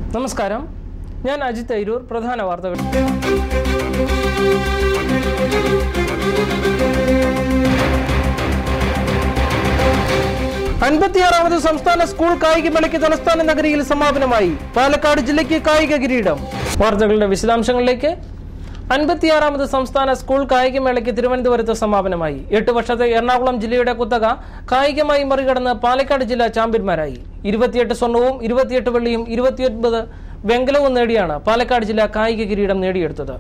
നമസ്കാരം ഞാൻ അജിത് തൈരൂർ പ്രധാന വാർത്തകൾ അൻപത്തിയാറാമത് സംസ്ഥാന സ്കൂൾ കായികമേളയ്ക്ക് തലസ്ഥാന നഗരിയിൽ സമാപനമായി പാലക്കാട് ജില്ലയ്ക്ക് കായിക കിരീടം വാർത്തകളുടെ വിശദാംശങ്ങളിലേക്ക് അൻപത്തിയാറാമത് സംസ്ഥാന സ്കൂൾ കായികമേളയ്ക്ക് തിരുവനന്തപുരത്ത് സമാപനമായി എട്ട് വർഷത്തെ എറണാകുളം ജില്ലയുടെ കുത്തക കായികമായി മറികടന്ന് പാലക്കാട് ജില്ല ചാമ്പ്യന്മാരായി ഇരുപത്തിയെട്ട് സ്വർണവും ഇരുപത്തിയെട്ട് വെള്ളിയും ഇരുപത്തിയൊൻപത് വെങ്കലവും നേടിയാണ് പാലക്കാട് ജില്ല കായിക കിരീടം നേടിയെടുത്തത്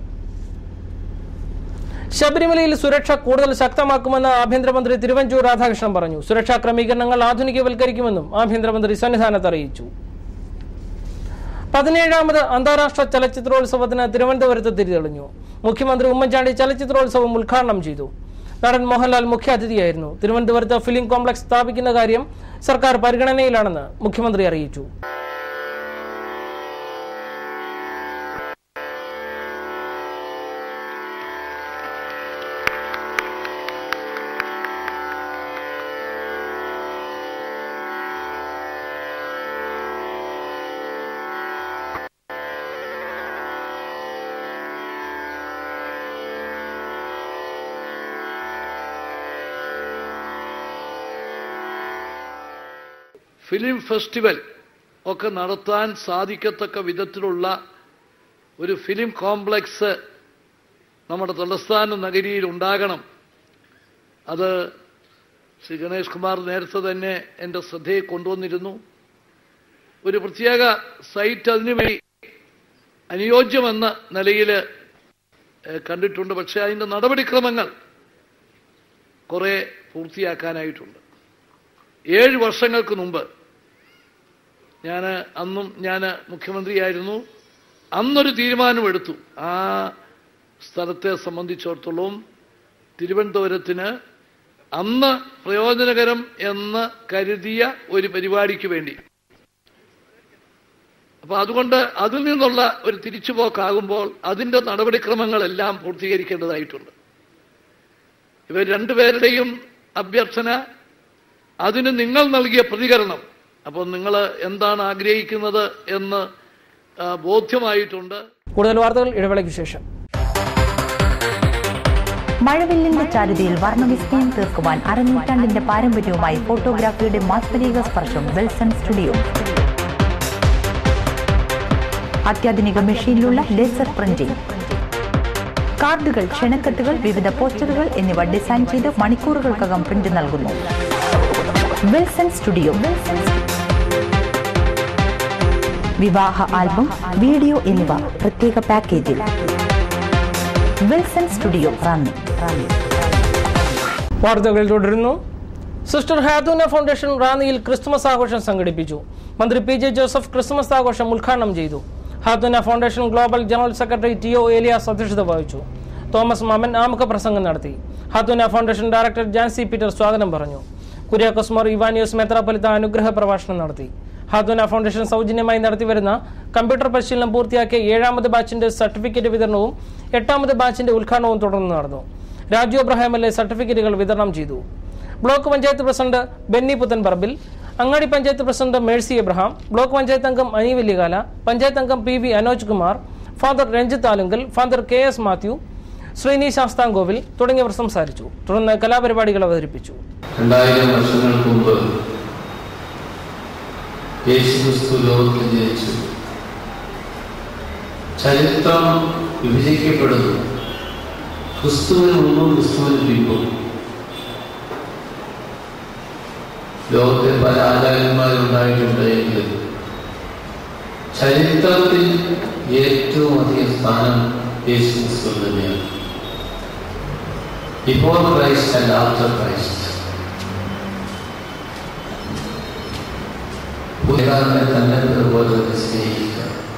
ശബരിമലയിൽ സുരക്ഷ കൂടുതൽ ശക്തമാക്കുമെന്ന് ആഭ്യന്തരമന്ത്രി തിരുവഞ്ചൂർ രാധാകൃഷ്ണൻ പറഞ്ഞു സുരക്ഷാ ക്രമീകരണങ്ങൾ ആധുനികവൽക്കരിക്കുമെന്നും ആഭ്യന്തരമന്ത്രി സന്നിധാനത്ത് അറിയിച്ചു പതിനേഴാമത് അന്താരാഷ്ട്ര ചലച്ചിത്രോത്സവത്തിന് തിരുവനന്തപുരത്ത് തിരിതെളിഞ്ഞു മുഖ്യമന്ത്രി ഉമ്മൻചാണ്ടി ചലച്ചിത്രോത്സവം ഉദ്ഘാടനം ചെയ്തു നടൻ മോഹൻലാൽ മുഖ്യാതിഥിയായിരുന്നു തിരുവനന്തപുരത്ത് ഫിലിം കോംപ്ലക്സ് സ്ഥാപിക്കുന്ന കാര്യം സർക്കാർ പരിഗണനയിലാണെന്ന് മുഖ്യമന്ത്രി അറിയിച്ചു ഫിലിം ഫെസ്റ്റിവൽ ഒക്കെ നടത്താൻ സാധിക്കത്തക്ക വിധത്തിലുള്ള ഒരു ഫിലിം കോംപ്ലക്സ് നമ്മുടെ തലസ്ഥാന നഗരിയിൽ ഉണ്ടാകണം അത് ശ്രീ ഗണേഷ് കുമാർ നേരത്തെ തന്നെ എൻ്റെ ശ്രദ്ധയിൽ കൊണ്ടുവന്നിരുന്നു ഒരു പ്രത്യേക സൈറ്റ് അതിനുവേണ്ടി അനുയോജ്യമെന്ന നിലയിൽ ഏഹ്, കണ്ടിട്ടുണ്ട് പക്ഷേ അതിൻ്റെ നടപടിക്രമങ്ങൾ കുറേ പൂർത്തിയാക്കാനായിട്ടുണ്ട് ഏഴ് വർഷങ്ങൾക്ക് മുമ്പ് ഞാൻ അന്നും ഞാൻ മുഖ്യമന്ത്രിയായിരുന്നു അന്നൊരു തീരുമാനമെടുത്തു ആ സ്ഥലത്തെ സംബന്ധിച്ചിടത്തോളം തിരുവനന്തപുരത്തിന് അന്ന് പ്രയോജനകരം എന്ന് കരുതിയ ഒരു പരിപാടിക്ക് വേണ്ടി അപ്പൊ അതുകൊണ്ട് അതിൽ നിന്നുള്ള ഒരു തിരിച്ചുപോക്കാകുമ്പോൾ അതിന്റെ നടപടിക്രമങ്ങളെല്ലാം പൂർത്തീകരിക്കേണ്ടതായിട്ടുണ്ട് ഇവർ രണ്ടുപേരുടെയും അഭ്യർത്ഥന അതിന് നിങ്ങൾ നൽകിയ പ്രതികരണം അപ്പോൾ നിങ്ങൾ എന്താണ് ആഗ്രഹിക്കുന്നത് എന്ന് ആ, ബോധ്യമായിട്ടുണ്ട് കൂടുതൽ വാർത്തകൾ ഇടവേളയ്ക്ക് ശേഷം മഴവില്ലിന്റെ ചാരുതയിൽ വർണ്ണവിസ്മയം തീർക്കുവാൻ അരനൂറ്റാണ്ടിന്റെ പാരമ്പര്യവുമായി ഫോട്ടോഗ്രാഫിയുടെ മാസ്മരിക സ്പർശം വെൽസൺ സ്റ്റുഡിയോ അത്യാധുനിക മെഷീനിലുള്ള ലേസർ പ്രിന്റിംഗ് കാർഡുകൾ ക്ഷണക്കെട്ടുകൾ വിവിധ പോസ്റ്ററുകൾ എന്നിവ ഡിസൈൻ ചെയ്ത് മണിക്കൂറുകൾക്കകം പ്രിന്റ് നൽകുന്നു വിൽസൺ സ്റ്റുഡിയോ വിവാഹ ആൽബം വീഡിയോ എന്നിവ പ്രത്യേക പാക്കേജിൽ വിൽസൺ സ്റ്റുഡിയോ റാന്നി റാന്നി വാർത്തകൾ തുടരുന്നു സിസ്റ്റർ ഹാത്തൂന ഫൗണ്ടേഷൻ റാന്നിയിൽ ക്രിസ്തുമസ് ആഘോഷം സംഘടിപ്പിച്ചു മന്ത്രി പി ജെ ജോസഫ് ക്രിസ്തുമസ് ആഘോഷം ഉദ്ഘാടനം ചെയ്തു Hathoona foundation global general secretary T O Elias അധ്യക്ഷത വഹിച്ചു തോമസ് മാമൻ ആമുഖ പ്രസംഗം നടത്തി ഹാത്തൂന ഫൗണ്ടേഷൻ ഡയറക്ടർ ജാൻസി പീറ്റർ സ്വാഗതം പറഞ്ഞു കുര്യാക്കോസ് മോർ ഇവാനിയോസ് മെത്രാപ്പൊലിത്ത അനുഗ്രഹ പ്രഭാഷണം നടത്തി ഹാത്തൂന ഫൗണ്ടേഷൻ സൗജന്യമായി നടത്തിവരുന്ന കമ്പ്യൂട്ടർ പരിശീലനം പൂർത്തിയാക്കിയ ഏഴാമത് ബാച്ചിന്റെ സർട്ടിഫിക്കറ്റ് വിതരണവും എട്ടാമത് ബാച്ചിന്റെ ഉദ്ഘാടനവും തുടർന്ന് നടന്നു രാജു അബ്രഹാം എൽ എ സർട്ടിഫിക്കറ്റുകൾ വിതരണം ചെയ്തു block panchayat president Benny Puthenparambil Angadi panchayat president Mercy Abraham block panchayat അംഗം അനി വല്യകാല പഞ്ചായത്ത് അംഗം P V Anoj Kumar father Ranjith Alunkal father K S Mathew Sreeni Sasthamkovil തുടങ്ങിയവർ സംസാരിച്ചു തുടർന്ന് കലാപരിപാടികൾ അവതരിപ്പിച്ചു രണ്ടായിരം വർഷങ്ങൾക്ക് മുമ്പ് യേശുക്രിസ്തു ലോകത്തിൽ ജനിച്ചു ചരിത്രം വിഭജിക്കപ്പെടുന്നു ക്രിസ്തുവിന് മുമ്പും ക്രിസ്തുവിന് പിമ്പും ലോകത്തിൽ പല ആചാര്യന്മാരുണ്ടായിട്ടുണ്ട് എങ്കിലും ചരിത്രത്തിൽ ഏറ്റവും അധികം സ്ഥാനം യേശു ക്രിസ്തു തന്നെയാണ് before Christ and after Christ പുരാതനെ തന്നെ പോലെ തന്നെ സ്നേഹിക്കുക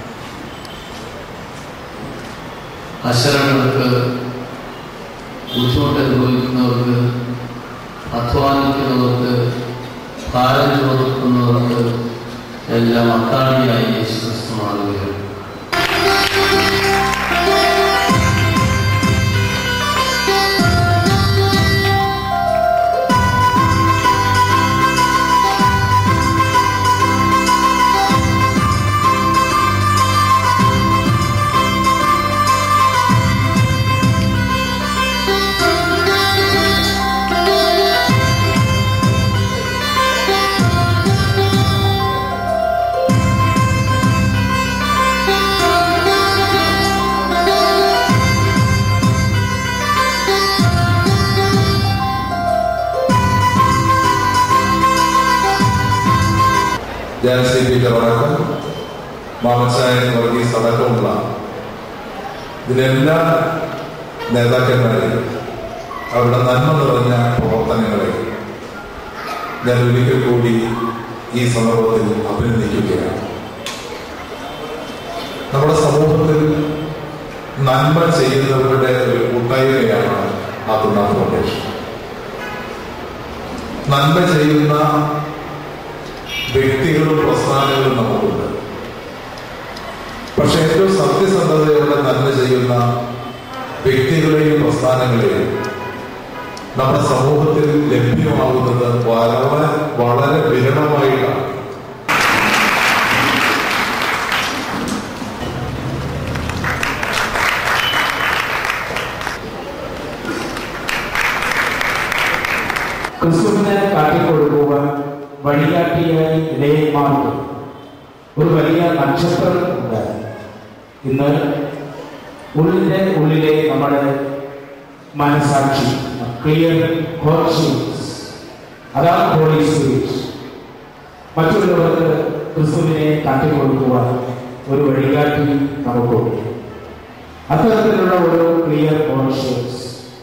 അശരണർക്ക് ബുദ്ധിമുട്ട് അനുഭവിക്കുന്നവർക്ക് അധ്വാനിക്കുന്നവർക്ക് ഭാരം ചോദിക്കുന്നവർക്ക് എല്ലാം അത്താണിയായി യേശു ക്രിസ്തു മാറുകയാണ് ജാൻസി പീറ്റർ അടക്കം മാമച്ചായൻ വർഗീസ് അടക്കമുള്ള ഇതിലെല്ലാ നേതാക്കന്മാരെയും അവരുടെ നന്മ നിറഞ്ഞ പ്രവർത്തനങ്ങളെ ഞാൻ ഒരിക്കൽ കൂടി ഈ സന്ദർഭത്തിൽ അഭിനന്ദിക്കുകയാണ് നമ്മുടെ സമൂഹത്തിൽ നന്മ ചെയ്യുന്നവരുടെ ഒരു കൂട്ടായ്മയാണ് ആത്തുണ ഫൗണ്ടേഷൻ നന്മ ചെയ്യുന്ന വ്യക്തികളും പ്രസ്ഥാനങ്ങളും നമുക്കുണ്ട് പക്ഷെ ഏറ്റവും സത്യസന്ധതയോടെ നന്മ ചെയ്യുന്ന വ്യക്തികളെയും പ്രസ്ഥാനങ്ങളെയും നമ്മുടെ സമൂഹത്തിൽ ലഭ്യമാകുന്നത് വളരെ വളരെ വിരളമായിട്ടാണ് ക്രിസ്തുവിനെ കാട്ടിക്കൊടുക്കുവാൻ വഴികാട്ടിയായി ഇടയിൽ മാറുക ഒരു വലിയ നക്ഷത്രം ഉണ്ട് ഇന്ന് ഉള്ളിന്റെ ഉള്ളിലെ നമ്മുടെ മനസാക്ഷി ക്ലിയർ കോൺഷ്യൻസ് അതാണ് ഹോളി സ്പിരിറ്റ് മറ്റുള്ളവർക്ക് ക്രിസ്തുവിനെ കാട്ടിക്കൊടുക്കുവാൻ ഒരു വഴികാട്ടി നമുക്കുണ്ട് അത്തരത്തിലുള്ള ഒരു ക്ലിയർ കോൺഷ്യൻസ്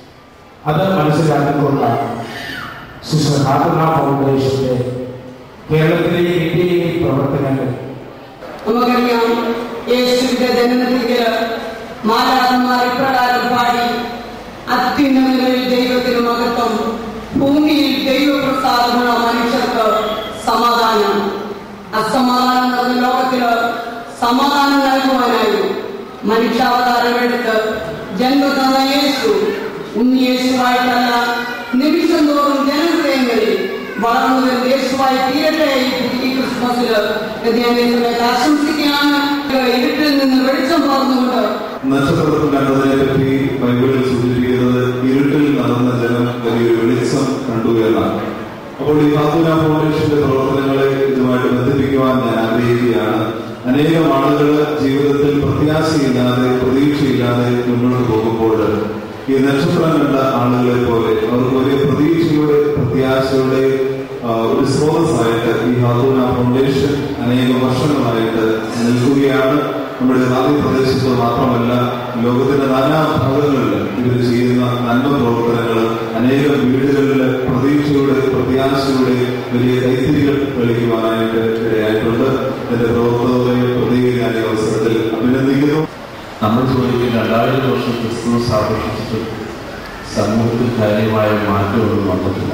അത് മനസ്സിലാക്കിക്കൊണ്ടാണ് സിസ്റ്റർ ഹാത്തന ഫൗണ്ടേഷന്റെ കേരളത്തിലെ ഇന്ത്യയിലെ പ്രവർത്തനങ്ങൾ നമുക്കറിയാം യേശുവിന്റെ ജനനത്തിക്ക് മാലാകന്മാർ ഇപ്രകാരം പാടി അത്യുന്നതങ്ങളിൽ ദൈവത്തിന് മഹത്വം ഭൂമിയിൽ ദൈവപ്രസാദമുള്ള മനുഷ്യർക്ക് സമാധാനം അസമാധാനം നിറഞ്ഞ ലോകത്തില് സമാധാനം നൽകുവാനായി മനുഷ്യാവതാരം എടുത്ത് ജന്മം തന്ന യേശു ഉണ്ണിയേശുവായിട്ടല്ല നിമിഷം തോറും ജനഹൃദയങ്ങളിൽ വളർന്നു വരുന്ന യേശുവായി തീരട്ടെ ഈ ക്രിസ്മസില് എന്ന് ഞാൻ ഈ സമയത്ത് ആശംസിക്കുകയാണ് ഇരുട്ടിൽ നിന്ന് വെളിച്ചം പറഞ്ഞുകൊണ്ട് നക്ഷത്രത്തിൽ കണ്ടതിനെ പറ്റി ബൈബിളിൽ സൂചിപ്പിക്കുന്നത് ഇരുട്ടിൽ നടന്ന ജനം വലിയൊരു വെളിച്ചം കണ്ടു എന്നാണ് അപ്പോൾ ഈ ഫാത്തുന ഫൗണ്ടേഷന്റെ പ്രവർത്തനങ്ങളെ ഇതുമായിട്ട് ബന്ധിപ്പിക്കുവാൻ ഞാൻ ആഗ്രഹിക്കുകയാണ് അനേകം ആളുകൾ ജീവിതത്തിൽ പ്രത്യാശയില്ലാതെ പ്രതീക്ഷയില്ലാതെ മുന്നോട്ട് പോകുമ്പോൾ ഈ നക്ഷത്രം കണ്ട ആളുകളെ പോലെ അവർക്ക് വലിയ പ്രതീക്ഷയുടെ പ്രത്യാശയുടെ ആ, ഒരു സ്രോതസ്സായിട്ട് ഈ ഹാത്തൂന ഫൗണ്ടേഷൻ അനേകം വർഷങ്ങളായിട്ട് നിൽക്കുകയാണ് നമ്മുടെ റാന്നി പ്രദേശത്ത് മാത്രമല്ല ലോകത്തിന്റെ നാനാ ഭാഗങ്ങളിൽ ഇവർ ചെയ്യുന്ന നന്മ പ്രവർത്തനങ്ങൾ അനേകം വീടുകളിൽ പ്രതീക്ഷയുടെ പ്രത്യാശയുടെ വലിയ കൈത്തിരികൾ കളിക്കുവാനായിട്ട് ഇടയായിട്ടുണ്ട് എന്റെ പ്രവർത്തകരെ പ്രത്യേക ഞാൻ ഈ അവസരത്തിൽ അഭിനന്ദിക്കുന്നു നമ്മൾ ചോദിക്കും രണ്ടായിരം വർഷം ക്രിസ്തുമസ് ആഘോഷിച്ചിട്ട് സമൂഹത്തിൽ കാര്യമായ മാറ്റമൊന്നും വന്നിട്ടില്ല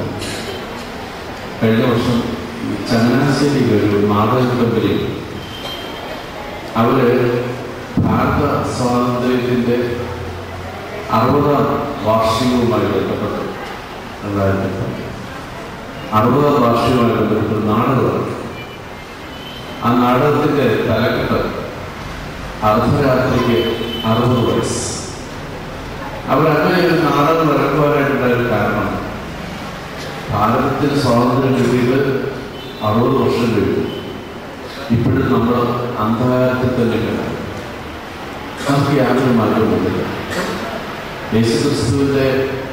കഴിഞ്ഞ വർഷം ചങ്ങനാശ്ശേരിയിൽ ഒരു നാടക കമ്പനി അവര് ഭാരത സ്വാതന്ത്ര്യത്തിന്റെ അറുപതാം വാർഷികവുമായി ബന്ധപ്പെട്ട് രണ്ടായിരത്തി പത്ത് അറുപതാം വാർഷികവുമായി ബന്ധപ്പെട്ട് നാടകമാണ് ആ നാടകത്തിന്റെ തലക്കെട്ട് അർദ്ധരാത്രിക്ക് അറുപത് വയസ്സ് അവരങ്ങനെ ഒരു നാടകം ഇറക്കുവാനായിട്ടുള്ള ഒരു കാരണം ഭാരതത്തിന് സ്വാതന്ത്ര്യം കിട്ടിയിട്ട് അറുപത് വർഷം കഴിഞ്ഞു ഇപ്പോഴും നമ്മൾ അന്ധകാരത്തിൽ തന്നെ കിടക്കും നമുക്ക് യാതൊരു മാറ്റവുമില്ല യേശുക്രിസ്തുവിന്റെ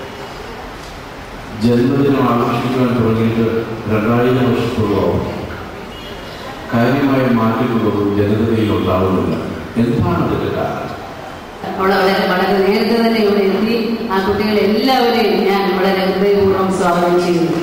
ജന്മദിനം ആഘോഷിക്കുവാൻ തുടങ്ങിയിട്ട് രണ്ടായിരം വർഷത്തോളം കാര്യമായ മാറ്റങ്ങളൊന്നും ജനതയിൽ ഉണ്ടാവുന്നില്ല എന്താണ് അതിന്റെ കാരണം അവിടെ വളരെ വളരെ നേരത്തെ തന്നെ ഇവിടെ എത്തി ആ കുട്ടികളെ എല്ലാവരെയും ഞാൻ വളരെ ഹൃദയപൂർവ്വം സ്വാഗതം ചെയ്യുന്നു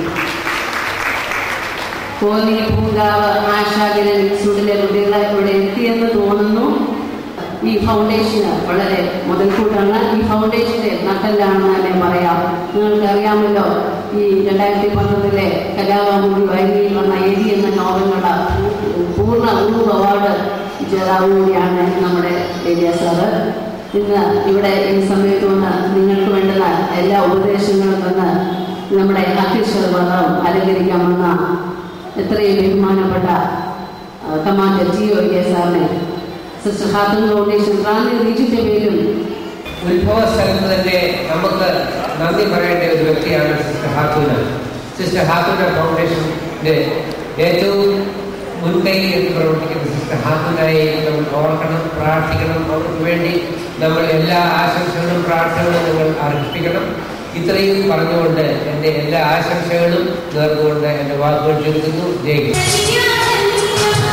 കോന്നി പൂങ്കാവ് ആശാകിരൻ ഇൻസ്റ്റിറ്റ്യൂട്ടിലെ കുട്ടികളെ ഇവിടെ എത്തിയെന്ന് തോന്നുന്നു ഈ ഫൗണ്ടേഷന് വളരെ മുതൽക്കൂട്ടാണ് ഈ ഫൗണ്ടേഷന്റെ നട്ടലാണെന്ന് തന്നെ പറയാം നിങ്ങൾക്ക് അറിയാമല്ലോ ഈ രണ്ടായിരത്തി പന്ത്രണ്ടിലെ കലാകാമുടി വൈകിയിൽ വന്ന എരി എന്ന നോവലിനുള്ള പൂർണ്ണ ഉറു അവാർഡ് ജേതാവ് കൂടിയാണ് നമ്മുടെ ഏരിയ സാറ് ഇന്ന് ഇവിടെ ഈ സമയത്ത് വന്ന് നിങ്ങൾക്ക് വേണ്ടുന്ന എല്ലാ ഉപദേശങ്ങളും തന്ന് നമ്മുടെ അധ്യക്ഷത പദം അലങ്കരിക്കാമെന്ന എത്രയും ബഹുമാനപ്പെട്ട ആ, കമാൻഡർ ജി ഒ കെ സാറിനെ സിസ്റ്റർ ഹാത്തൻ ഫൗണ്ടേഷൻ റാന്നി റീജിന്റെ പേരും ഉത്ഭവ സ്ഥലത്ത് തന്നെ നമുക്ക് നന്ദി പറയേണ്ട ഒരു വ്യക്തിയാണ് സിസ്റ്റർ ഹാത്തൂന സിസ്റ്റർ ഹാത്തൂന ഫൗണ്ടേഷന്റെ ഏറ്റവും മുൻകൈയിൽ എടുത്ത് പ്രവർത്തിക്കുന്ന സിസ്റ്റർ ഹാത്തൂനായി നമ്മൾ ഓർക്കണം പ്രാർത്ഥിക്കണം അവർക്ക് വേണ്ടി നമ്മൾ എല്ലാ ആശംസകളും പ്രാർത്ഥനകളും നിങ്ങൾ അർപ്പിക്കണം ഇത്രയും പറഞ്ഞുകൊണ്ട് എൻ്റെ എല്ലാ ആശംസകളും നേർന്നുകൊണ്ട് എൻ്റെ വാക്കുകൾ ചുരുക്കുന്നു ജയ് ഹിന്ദ്.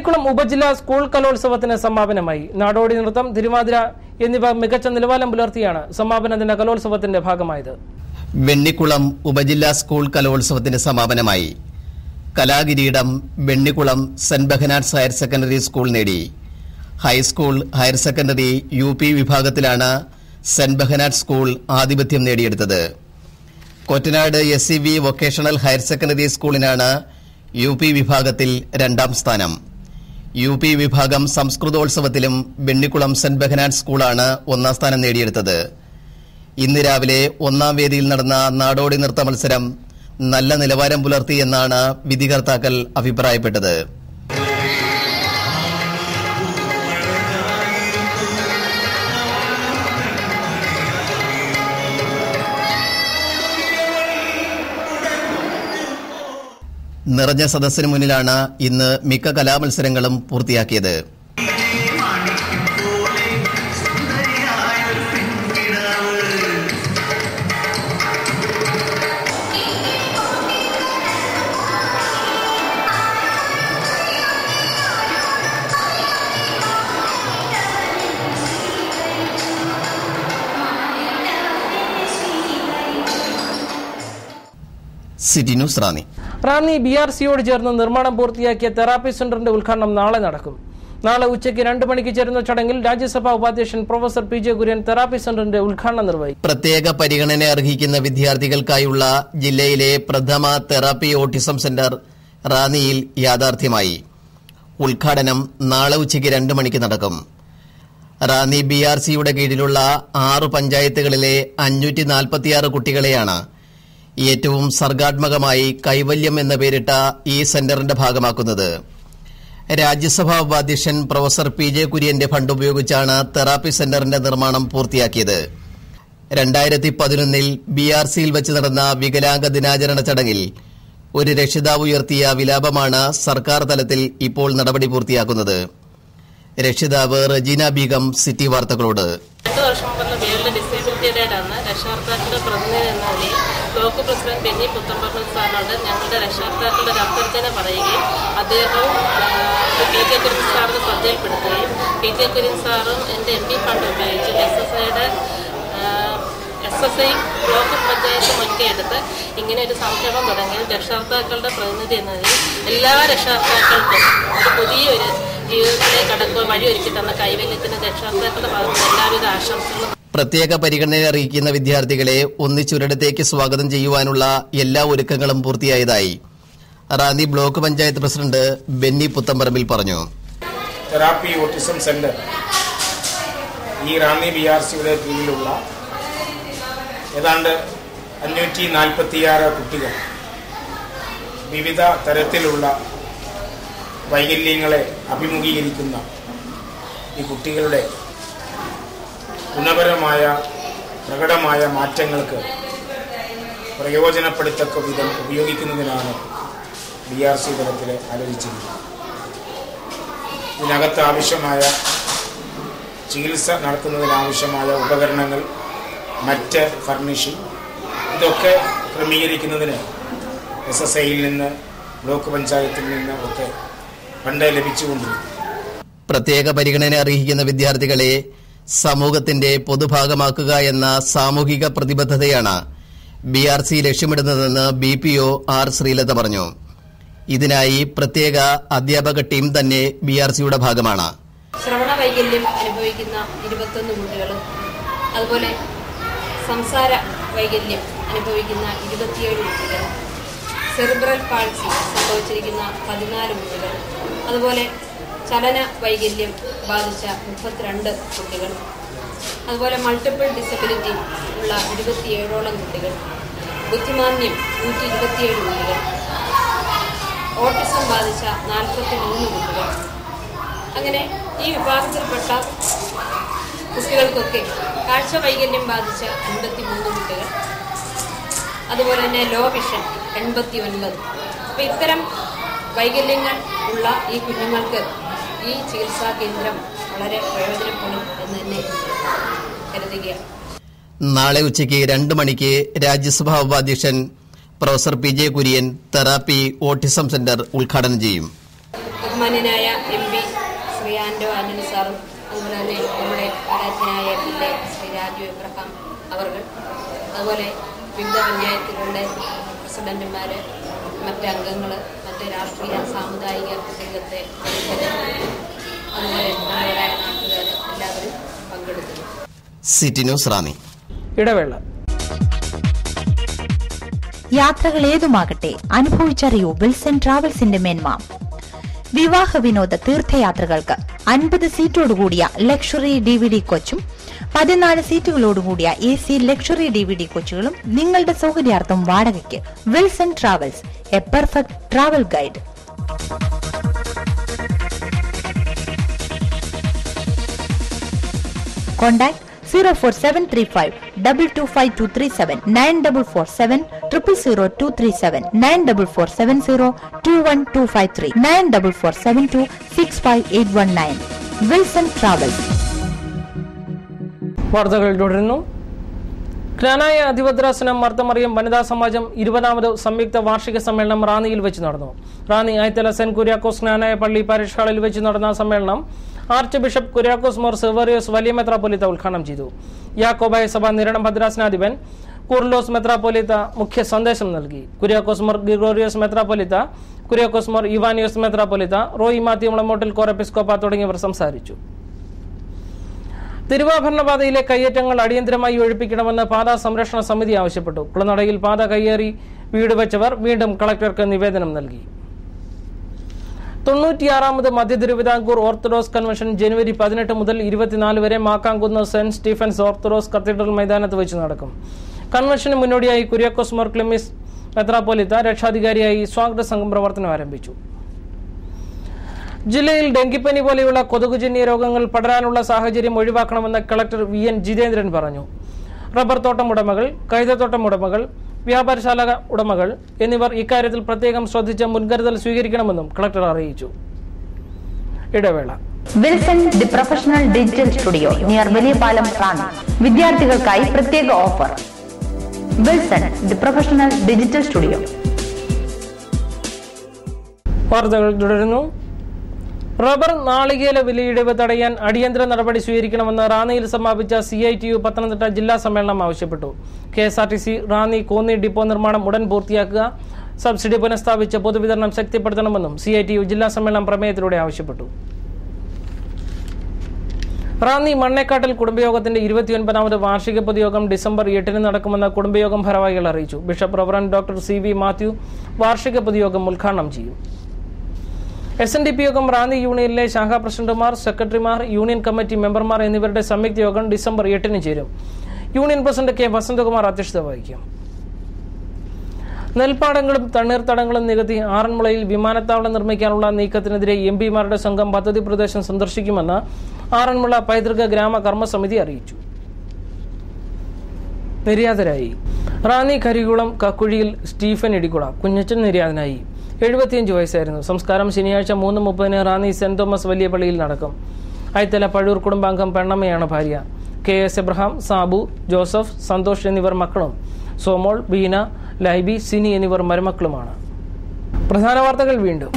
വെണ്ണിക്കുളം ഉപജില്ലാ സ്കൂൾ കലോത്സവത്തിന് സമാപനമായി നാടോടി നൃത്തം തിരുവാതിര എന്നിവ മികച്ച നിലവാരം പുലർത്തിയാണ് സമാപന ദിന കലോത്സവത്തിന്റെ ഭാഗമായത് വെണ്ണിക്കുളം ഉപജില്ലാ സ്കൂൾ കലോത്സവത്തിന് സമാപനമായി കലാകിരീടം Vennikulam Saint Behanan's higher secondary school നേടി high school higher secondary U P വിഭാഗത്തിലാണ് സെന്റ് ബെഹനാറ്റ് സ്കൂൾ ആധിപത്യം നേടിയെടുത്തത് Kottanad S C V vocational higher secondary സ്കൂളിനാണ് യു പി വിഭാഗത്തിൽ രണ്ടാം സ്ഥാനം യു പി വിഭാഗം സംസ്കൃതോത്സവത്തിലും വെണ്ണിക്കുളം സെന്റ് ബെഹനാറ്റ് സ്കൂളാണ് ഒന്നാം സ്ഥാനം നേടിയെടുത്തത് ഇന്ന് രാവിലെ ഒന്നാം വേദിയിൽ നടന്ന നാടോടി നൃത്ത മത്സരം നല്ല നിലവാരം പുലർത്തിയെന്നാണ് വിധികർത്താക്കൾ അഭിപ്രായപ്പെട്ടത് നിറഞ്ഞ സദസ്സിന് മുന്നിലാണ് ഇന്ന് മിക്ക കലാമത്സരങ്ങളും പൂർത്തിയാക്കിയത് city news Ranni Ranni B R സിയോട് ചേർന്ന് നിർമ്മാണം പൂർത്തിയാക്കിയ തെറാപ്പി സെന്ററിന്റെ ഉദ്ഘാടനം നാളെ നടക്കും നാളെ ഉച്ചയ്ക്ക് രണ്ട് മണിക്ക് ചേരുന്ന ചടങ്ങിൽ രാജ്യസഭാ ഉപാധ്യക്ഷൻ professor P J Kurien therapy സെന്ററിന്റെ ഉദ്ഘാടനം നിർവഹിക്കും പ്രത്യേക പരിഗണന അർഹിക്കുന്ന വിദ്യാർത്ഥികൾക്കായുള്ള ജില്ലയിലെ പ്രഥമ തെറാപ്പി ഓട്ടിസം സെന്റർ റാന്നിയിൽ യാഥാർത്ഥ്യമായി ഉദ്ഘാടനം നാളെ ഉച്ചയ്ക്ക് രണ്ട് മണിക്ക് നടക്കും റാന്നി ബി ആർ സിയുടെ കീഴിലുള്ള ആറ് പഞ്ചായത്തുകളിലെ അഞ്ഞൂറ്റി നാൽപ്പത്തിയാറ് കുട്ടികളെയാണ് ഏറ്റവും സർഗാത്മകമായി കൈവല്യം എന്ന പേരിട്ട ഈ സെന്ററിന്റെ ഭാഗമാക്കുന്നത് രാജ്യസഭാ ഉപാധ്യക്ഷൻ പ്രൊഫസർ പി ജെ കുര്യന്റെ ഫണ്ട് ഉപയോഗിച്ചാണ് തെറാപ്പി സെന്ററിന്റെ നിർമ്മാണം പൂർത്തിയാക്കിയത് രണ്ടായിരത്തി പതിനൊന്നിൽ ബി ആർ സിയിൽ വെച്ച് നടന്ന വികലാംഗ ദിനാചരണ ചടങ്ങിൽ ഒരു രക്ഷിതാവ് ഉയർത്തിയ വിലാപമാണ് സർക്കാർ തലത്തിൽ ഇപ്പോൾ നടപടി പൂർത്തിയാക്കുന്നത് രക്ഷിതാവ് റജീന ബീഗം സിറ്റി വാർത്തകളോട് രണ്ട് വർഷം മുമ്പ് വേൾഡ് ഡിസേബിലിറ്റി ഡേ അന്ന് രക്ഷാകർത്താക്കളുടെ പ്രതിനിധി എന്ന നിലയിൽ ബ്ലോക്ക് പ്രസിഡന്റ് ബെന്നി പുത്തമ്പറമ്പ് സാറിനോട് ഞങ്ങളുടെ രക്ഷാകർത്താക്കളുടെ ഒരു അഭ്യർത്ഥന പറയുകയും അദ്ദേഹവും പി കെ കുര്യൻ സാറിന് ശ്രദ്ധയിൽപ്പെടുത്തുകയും പി കെ കുര്യൻ സാറും എൻ്റെ എം പി ഫണ്ട് ഉപയോഗിച്ച് എസ് എസ് ഐയുടെ S S I block panchayat മുൻകൈയെടുത്ത് ഇങ്ങനെ ഒരു സംരംഭം തുടങ്ങി രക്ഷാകർത്താക്കളുടെ പ്രതിനിധി എന്നതിൽ എല്ലാ രക്ഷാകർത്താക്കൾക്കും ഒരു പുതിയൊരു ജീവിതത്തിലേക്ക് കടക്കുവാൻ വഴിയൊരുക്കി തന്ന കൈവല്യത്തിന് രക്ഷാകർത്താക്കളുടെ ഭാഗത്ത് എല്ലാവിധ ആശംസകളും പ്രത്യേക പരിഗണന അറിയിക്കുന്ന വിദ്യാർത്ഥികളെ ഒന്നിച്ചൊരിടത്തേക്ക് സ്വാഗതം ചെയ്യുവാനുള്ള എല്ലാ ഒരുക്കങ്ങളും പൂർത്തിയായതായി റാന്നി ബ്ലോക്ക് പഞ്ചായത്ത് പ്രസിഡന്റ് ബെന്നി പുത്തമ്പറമ്പിൽ പറഞ്ഞു തെറാപ്പി ഓട്ടിസം സെന്റർ ഈ റാന്നി ബി ആർ സിയുടെ കീഴിലുള്ള ഏതാണ്ട് അഞ്ഞൂറ്റി നാൽപ്പത്തിയാറ് കുട്ടികൾ വിവിധ തരത്തിലുള്ള വൈകല്യങ്ങളെ അഭിമുഖീകരിക്കുന്ന ഈ കുട്ടികളുടെ ഗുണപരമായ പ്രകടമായ മാറ്റങ്ങൾക്ക് പ്രയോജനപ്പെടുത്തക്ക വിധം ഉപയോഗിക്കുന്നതിനാണ് ബി ആർ സി തലത്തിൽ ആലോചിച്ചിരിക്കുന്നത് ഇതിനകത്ത് ആവശ്യമായ ചികിത്സ നടത്തുന്നതിനാവശ്യമായ ഉപകരണങ്ങൾ മറ്റ് ഫർണിഷിംഗ് ഇതൊക്കെ ക്രമീകരിക്കുന്നതിന് എസ് എസ് ഐയിൽ നിന്ന് ബ്ലോക്ക് പഞ്ചായത്തിൽ നിന്ന് ഒക്കെ ഫണ്ട് ലഭിച്ചുകൊണ്ടിരിക്കും പ്രത്യേക പരിഗണന അർഹിക്കുന്ന വിദ്യാർത്ഥികളെ സമൂഹത്തിന്റെ പൊതുഭാഗമാക്കുക എന്ന സാമൂഹിക പ്രതിബദ്ധതയാണ് ബി ആർ സി ലക്ഷ്യമിടുന്നതെന്ന് B P O R Sreelatha പറഞ്ഞു ഇതിനായി പ്രത്യേക അധ്യാപക ടീം തന്നെ ബി ആർ സിയുടെ ഭാഗമാണ് ശ്രവണ വൈകല്യം അനുഭവിക്കുന്ന ഇരുപത്തൊന്ന് കുട്ടികളും അതുപോലെ സംസാര വൈകല്യം അനുഭവിക്കുന്ന ഇരുപത്തിയേഴ് കുട്ടികൾ സെറിബ്രൽ പാൾസി സംഭവിച്ചിരിക്കുന്ന പതിനാല് കുട്ടികൾ അതുപോലെ ചലന വൈകല്യം ബാധിച്ച മുപ്പത്തിരണ്ട് കുട്ടികൾ അതുപോലെ മൾട്ടിപ്പിൾ ഡിസബിലിറ്റി ഉള്ള ഇരുപത്തിയേഴോളം കുട്ടികൾ ബുദ്ധിമാന്യം നൂറ്റി ഇരുപത്തിയേഴ് കുട്ടികൾ ഓട്ടിസം ബാധിച്ച നാൽപ്പത്തി മൂന്ന് കുട്ടികൾ അങ്ങനെ ഈ വിഭാഗത്തിൽപ്പെട്ട കുട്ടികൾക്കൊക്കെ കാഴ്ച വൈകല്യം ബാധിച്ച അൻപത്തി മൂന്ന് കുട്ടികൾ അതുപോലെ തന്നെ ലോ വിഷൻ എൺപത്തി ഒൻപത് അപ്പം ഇത്തരം വൈകല്യങ്ങൾ ഉള്ള ഈ കുഞ്ഞുങ്ങൾക്ക് ഈ ചികിത്സാ കേന്ദ്രം വളരെ പ്രയോജനപ്പെടും എന്ന് തന്നെ കരുതുകയാണ് നാളെ ഉച്ചയ്ക്ക് രണ്ട് മണിക്ക് രാജ്യസഭാ ഉപാധ്യക്ഷൻ professor P J Kurien therapy autism centre ഉദ്ഘാടനം ചെയ്യും ബഹുമാന്യനായ എം പി ശ്രീ ആൻഡോ ആന്റണി സാറും അതുപോലെ തന്നെ നമ്മുടെ ആരാധ്യനായ M L A Shri Raju Abraham അവർ അതുപോലെ വിവിധ പഞ്ചായത്തുകളുടെ പ്രസിഡന്റുമാർ മറ്റ് അംഗങ്ങൾ മറ്റ് രാഷ്ട്രീയ സാമുദായിക രംഗത്തെ പ്രമുഖര്, അതുപോലെ നമ്മുടേതായ നാട്ടുകാർ എല്ലാവരും പങ്കെടുക്കുന്നു സിറ്റി ന്യൂസ് റാന്നി ഇടവേള യാത്രകൾ ഏതുമാകട്ടെ അനുഭവിച്ചറിയൂ വിൽസൺ ട്രാവൽസിന്റെ മേന്മ വിവാഹ വിനോദ തീർത്ഥയാത്രകൾക്ക് അൻപത് സീറ്റോടുകൂടിയ ലക്ഷറി ഡി വി ഡി കോച്ചും പതിനാല് സീറ്റുകളോടുകൂടിയ A C luxury D V D കോച്ചുകളും നിങ്ങളുടെ സൗകര്യാർത്ഥം വാടകയ്ക്ക് Wilson travels a perfect travel guide contact zero four seven three five double two five two three seven nine double four seven triple zero two three seven nine double four seven zero two one two five three nine double four seven two six five eight one nine Wilson travels വാർത്തകൾ തുടരുന്നു ജ്ഞാനായ അധിപദ്രാസനം മർത്തമറിയം വനിതാ സമാജം ഇരുപതാമത് സംയുക്ത വാർഷിക സമ്മേളനം റാന്നിയിൽ വെച്ച് നടന്നു Ranni Ayathala Saint Kuriakose Knanaya പള്ളി പാരിഷ് ഹാളിൽ വെച്ച് നടന്ന സമ്മേളനം ആർച്ച് ബിഷപ്പ് കുര്യാക്കോസ് മോർ സെവേറിയോസ് വലിയ മെത്രാപ്പൊലിത്ത ഉദ്ഘാടനം ചെയ്തു യാക്കോബായ സഭ നിരണം ഭദ്രാസനാധിപൻ കുർലോസ് മെത്രാപ്പൊലിത്ത മുഖ്യ സന്ദേശം നൽകി കുര്യാക്കോസ് മോർ ഗ്രിഗോറിയോസ് മെത്രാപ്പൊലിത്ത കുര്യാക്കോസ് മോർ ഇവാനിയോസ് മെത്രാപ്പൊലിത്ത റോയി മാത്യു മുളമോട്ടിൽ കോറപ്പിസ്കോപ്പ തുടങ്ങിയവർ സംസാരിച്ചു തിരുവാഭരണപാതയിലെ കയ്യേറ്റങ്ങൾ അടിയന്തരമായി ഒഴിപ്പിക്കണമെന്ന് പാത സംരക്ഷണ സമിതി ആവശ്യപ്പെട്ടു കുളനടയിൽ പാത കയ്യേറി വീട് വെച്ചവർ വീണ്ടും കളക്ടർക്ക് നിവേദനം നൽകി തൊണ്ണൂറ്റിയാറാമത് മധ്യ തിരുവിതാംകൂർ ഓർത്തഡോക്സ് കൺവെൻഷൻ ജനുവരി പതിനെട്ട് മുതൽ ഇരുപത്തിനാല് വരെ Makkamkunnu Saint Stephen's orthodox cathedral മൈതാനത്ത് വെച്ച് നടക്കും കൺവെൻഷന് മുന്നോടിയായി കുര്യാക്കോസ് മോർ ക്ലിമിസ് മെത്രാപ്പോലിത്ത രക്ഷാധികാരിയായി സ്വാഗത സംഘം പ്രവർത്തനം ആരംഭിച്ചു ജില്ലയിൽ ഡെങ്കിപ്പനി പോലെയുള്ള കൊതുകുജന്യ രോഗങ്ങൾ പടരാനുള്ള സാഹചര്യം ഒഴിവാക്കണമെന്ന് കളക്ടർ വി എൻ ജിതേന്ദ്രൻ പറഞ്ഞു റബ്ബർ തോട്ടം ഉടമകൾ കൈതത്തോട്ടം ഉടമകൾ വ്യാപാരശാല ഉടമകൾ എന്നിവർ ഇക്കാര്യത്തിൽ പ്രത്യേകം ശ്രദ്ധിച്ച് മുൻകരുതൽ സ്വീകരിക്കണമെന്നും കളക്ടർ അറിയിച്ചു ഇടവേള Wilson the professional digital studio near Valiyapalam Ranni വിദ്യാർത്ഥികൾക്കായി പ്രത്യേക offer Wilson the professional digital studio വാർത്തകൾ തുടരുന്നു റബ്ബർ നാളികേല വിലയിടിവ് തടയാൻ അടിയന്തര നടപടി സ്വീകരിക്കണമെന്ന് റാന്നിയിൽ സമാപിച്ച C I T U Pathanamthitta ജില്ലാ സമ്മേളനം ആവശ്യപ്പെട്ടു K S R T C Ranni Konni depot നിർമ്മാണം ഉടൻ പൂർത്തിയാക്കുക സബ്സിഡി പുനഃസ്ഥാപിച്ച് പൊതുവിതരണം ശക്തിപ്പെടുത്തണമെന്നും സി ഐ ടി യു ജില്ലാ സമ്മേളനം പ്രമേയത്തിലൂടെ ആവശ്യപ്പെട്ടു റാന്നി മണ്ണേക്കാട്ടിൽ കുടുംബയോഗത്തിന്റെ ഇരുപത്തിയൊൻപതാമത് വാർഷിക പൊതുയോഗം ഡിസംബർ എട്ടിന് നടക്കുമെന്ന് കുടുംബയോഗം ഭാരവാഹികൾ അറിയിച്ചു bishop reverend doctor C V Mathew വാർഷിക പൊതുയോഗം ഉദ്ഘാടനം ചെയ്യും എസ് എൻ ഡി പി യോഗം റാന്നി യൂണിയനിലെ ശാഖാ പ്രസിഡന്റുമാർ സെക്രട്ടറിമാർ യൂണിയൻ കമ്മിറ്റി മെമ്പർമാർ എന്നിവരുടെ സംയുക്ത യോഗം ഡിസംബർ എട്ടിന് ചേരും യൂണിയൻ പ്രസിഡന്റ് കെ വസന്തകുമാർ അധ്യക്ഷത വഹിക്കും നെൽപ്പാടങ്ങളും തണ്ണീർത്തടങ്ങളും നികത്തി ആറന്മുളയിൽ വിമാനത്താവളം നിർമ്മിക്കാനുള്ള നീക്കത്തിനെതിരെ എം പിമാരുടെ സംഘം പദ്ധതി പ്രദേശം സന്ദർശിക്കുമെന്ന് ആറന്മുള പൈതൃക ഗ്രാമ കർമ്മസമിതി അറിയിച്ചു നിര്യാതരായി റാന്നി കരികുളം കക്കുഴിയിൽ സ്റ്റീഫൻ ഇടിക്കുള കുഞ്ഞച്ചൻ നിര്യാതനായി എഴുപത്തിയഞ്ച് വയസ്സായിരുന്നു സംസ്കാരം ശനിയാഴ്ച മൂന്ന് മുപ്പതിന് റാന്നി സെന്റ് തോമസ് വലിയ പള്ളിയിൽ നടക്കും ഐത്തല പഴൂർ കുടുംബാംഗം പെണ്ണമ്മയാണ് ഭാര്യ കെ എസ് എബ്രഹാം സാബു ജോസഫ് സന്തോഷ് എന്നിവർ മക്കളും സോമോൾ ബീന ലൈബി സിനി എന്നിവർ മരുമക്കളുമാണ് പ്രധാന വാർത്തകൾ വീണ്ടും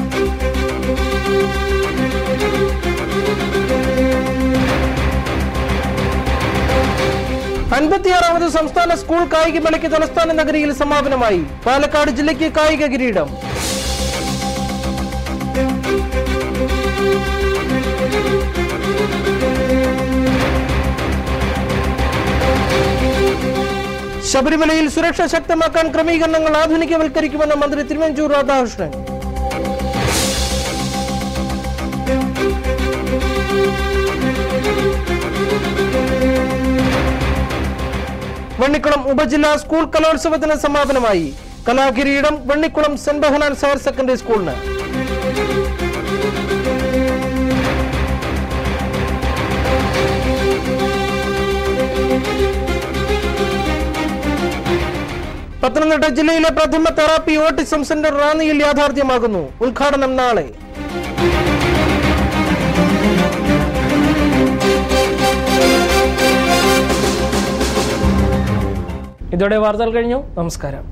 അൻപത്തിയാറാമത് സംസ്ഥാന സ്കൂൾ കായിക മേളയ്ക്ക് തലസ്ഥാന നഗരിയിൽ സമാപനമായി പാലക്കാട് ജില്ലയ്ക്ക് കായിക കിരീടം ശബരിമലയിൽ സുരക്ഷ ശക്തമാക്കാൻ ക്രമീകരണങ്ങൾ ആധുനികവൽക്കരിക്കുമെന്ന് മന്ത്രി തിരുവഞ്ചൂർ രാധാകൃഷ്ണൻ വണ്ണിക്കുളം ഉപജില്ലാ സ്കൂൾ കലോത്സവത്തിന് സമാപനമായി കലാകിരീടം Vennikulam Saint Behanan's higher secondary സ്കൂളിന് പത്തനംതിട്ട ജില്ലയിലെ പ്രഥമ തെറാപ്പി ഓട്ടിസം സെന്റർ റാന്നിയിൽ യാഥാർത്ഥ്യമാകുന്നു ഉദ്ഘാടനം നാളെ ഇതോടെ വാർത്തകൾ കഴിഞ്ഞു നമസ്കാരം